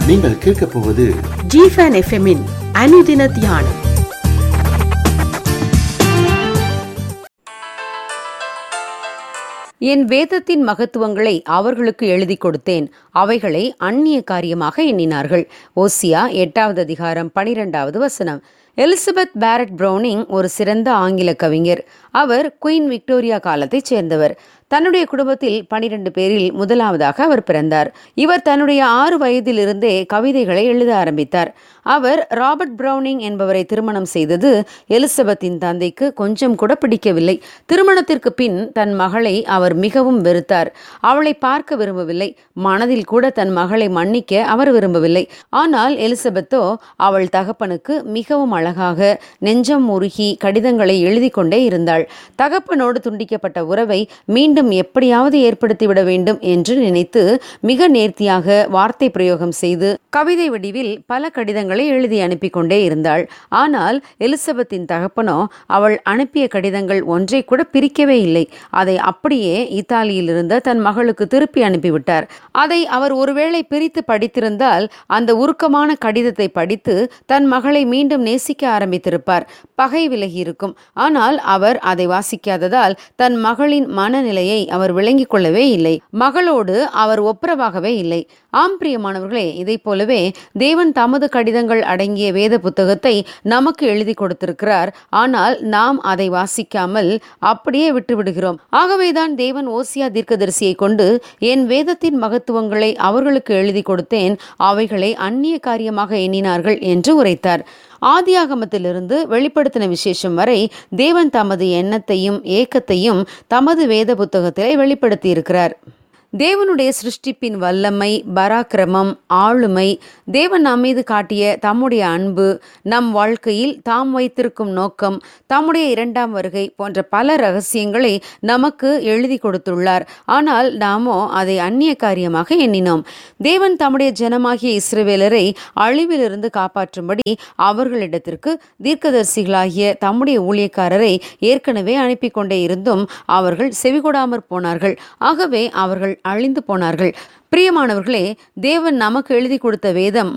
நீங்கள் கேட்கப் போவது ஜிஃபன் எஃப்எம்மின் அனுதின தியானம் என் வேதத்தின் மகத்துவங்களை அவர்களுக்கு எழுதி கொடுத்தேன் அவைகளை அந்நிய காரியமாக எண்ணினார்கள் ஓசியா எட்டாவது அதிகாரம் பனிரெண்டாவது வசனம் எலிசபெத் பேரட் ப்ரௌனிங் ஒரு சிறந்த ஆங்கில கவிஞர் அவர் குயின் விக்டோரியா காலத்தைச் சேர்ந்தவர் தன்னுடைய குடும்பத்தில் பனிரெண்டு பேரில் முதலாவதாக அவர் பிறந்தார் இவர் தன்னுடைய ஆறு வயதிலிருந்தே கவிதைகளை எழுத ஆரம்பித்தார் அவர் ராபர்ட் ப்ரௌனிங் என்பவரை திருமணம் செய்தது எலிசபெத்தின் தந்தைக்கு கொஞ்சம் கூட பிடிக்கவில்லை திருமணத்திற்கு பின் தன் மகளை அவர் மிகவும் வெறுத்தார் அவளை பார்க்க விரும்பவில்லை மனதில் கூட தன் மகளை மன்னிக்க அவர் விரும்பவில்லை ஆனால் எலிசபெத்தோ அவள் தகப்பனுக்கு மிகவும் அழகாக நெஞ்சம் உருகி கடிதங்களை எழுதி கொண்டே இருந்தாள் தகப்பனோடு துண்டிக்கப்பட்ட உறவை மீண்டும் எப்படியாவது ஏற்படுத்திவிட வேண்டும் என்று நினைத்து மிக நேர்த்தியாக வார்த்தை பிரயோகம் செய்து கவிதை வடிவில் பல கடிதங்களை எழுதி அனுப்பி கொண்டே இருந்தாள் ஆனால் எலிசபெத்தின் தகப்பனோ அவள் அனுப்பிய கடிதங்கள் ஒன்றை கூட பிரிக்கவே இல்லை அதை அப்படியே இத்தாலியில் இருந்த தன் மகளுக்கு திருப்பி அனுப்பிவிட்டார் அதை அவர் ஒருவேளை பிரித்து படித்திருந்தால் அந்த உருக்கமான கடிதத்தை படித்து தன் மகளை மீண்டும் நேசிக்க ஆரம்பித்திருப்பார் பகை விலகி இருக்கும் ஆனால் அவர் அதை வாசிக்காததால் தன் மகளின் மனநிலையை அவர் விளங்கிக் கொள்ளவே இல்லை மகளோடு அவர் ஒப்புரவாகவே இல்லை ஆம் பிரியமானவர்களே இதைப் போலவே தேவன் தமது கடிதங்கள் அடங்கிய வேத புத்தகத்தை நமக்கு எழுதி கொடுத்திருக்கிறார் ஆனால் நாம் அதை வாசிக்காமல் அப்படியே விட்டு விடுகிறோம் ஆகவேதான் தேவன் ஓசியா தீர்க்கதரிசியை கொண்டு என் வேதத்தின் மகத்துவங்களை அவர்களுக்கு எழுதி கொடுத்தேன் அவைகளை அந்நிய காரியமாக எண்ணினார்கள் என்று உரைத்தார் ஆதியாகமத்திலிருந்து வெளிப்படுத்தின விசேஷம் வரை தேவன் தமது எண்ணத்தையும் ஏக்கத்தையும் தமது வேத புத்தகத்திலே வெளிப்படுத்தி இருக்கிறார் தேவனுடைய சிருஷ்டிப்பின் வல்லமை பராக்கிரமம் ஆளுமை தேவன் நம் மீது காட்டிய தம்முடைய அன்பு நம் வாழ்க்கையில் தாம் வைத்திருக்கும் நோக்கம் தம்முடைய இரண்டாம் வருகை போன்ற பல ரகசியங்களை நமக்கு எழுதி கொடுத்துள்ளார் ஆனால் நாமோ அதை அந்நிய காரியமாக எண்ணினோம் தேவன் தம்முடைய ஜனமாகிய இஸ்ரவேலரை அழிவிலிருந்து காப்பாற்றும்படி அவர்களிடத்திற்கு தீர்க்கதரிசிகளாகிய தம்முடைய ஊழியக்காரரை ஏற்கனவே அனுப்பி கொண்டே இருந்தும் அவர்கள் செவிகொடாமற் போனார்கள் ஆகவே அவர்கள் அழிந்து போனார்கள் பிரியமானவர்களே தேவன் நமக்கு எழுதி கொடுத்த வேதம்